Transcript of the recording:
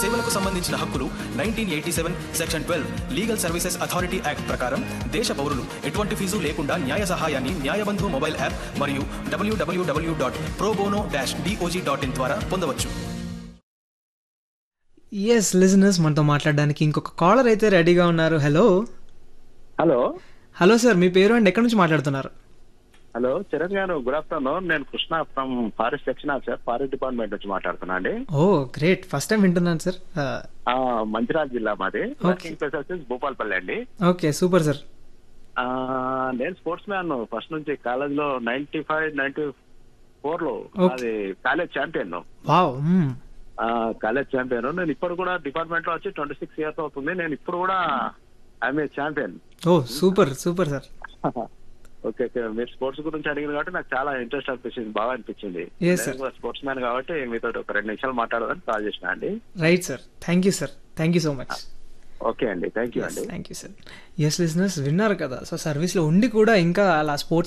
సేవలకు సంబంధించిన హక్కులు nineteen eighty seven section twelve legal services authority act ప్రకారం దేశ పౌరులు ఎటువంటి ఫీజు లేకుండా న్యాయ సహాయాన్ని న్యాయబంధు మొబైల్ యాప్ మరియు W W W dot probono dash DOJ dot in ద్వారా పొందవచ్చు ఎస్ లిజనర్స్ మనతో మాట్లాడడానికి ఇంకొక కాలర్ అయితే రెడీగా ఉన్నారు హలో హలో హలో సార్ మీ పేరు అండ్ ఎక్కడి నుంచి మాట్లాడుతున్నారు హలో చరణ్ గారు గుడ్ ఆఫ్టర్నూన్ నేను Krishna from forest section officer forest department నుంచి మాట్లాడుతున్నా అండి ఓ గ్రేట్ ఫస్ట్ టైం వింటున్నాను సార్ ఆ, మంచిర్యాల జిల్లా మాది వర్కింగ్ ప్లేస్ వచ్చేసి భూపాలపల్లి అండి ఓకే సూపర్ సార్ ఆ, నేను స్పోర్ట్స్ మ్యాన్ ఫస్ట్ నుంచి కాలేజ్ లో నైన్టీ ఫైవ్ నైన్టీ ఫోర్ లో Okay. అది college champion wow college champion నేను ఇప్పుడు కూడా డిపార్ట్మెంట్ లో వచ్చి ట్వంటీ సిక్స్ ఇయర్స్ అవుతుంది నేను ఇప్పుడు కూడా I'm a champion oh super super sir okay okay మీరు స్పోర్ట్స్ గురించి అడిగింది కాబట్టి నాకు చాలా ఇంట్రెస్ట్ అనిపించింది బాగా అనిపించింది Yes, sir. స్పోర్ట్స్ మ్యాన్ కాబట్టి మీతో ఒక రెండు నిమిషాలు మాట్లాడదని కాల్ చేసిన అండి right sir thank you sir thank you so much okay అండి థ్యాంక్ యూ అండి thank you sir yes listeners విన్నారు కదా సో సర్వీస్లో ఉండి కూడా ఇంకా అలా స్పోర్ట్స్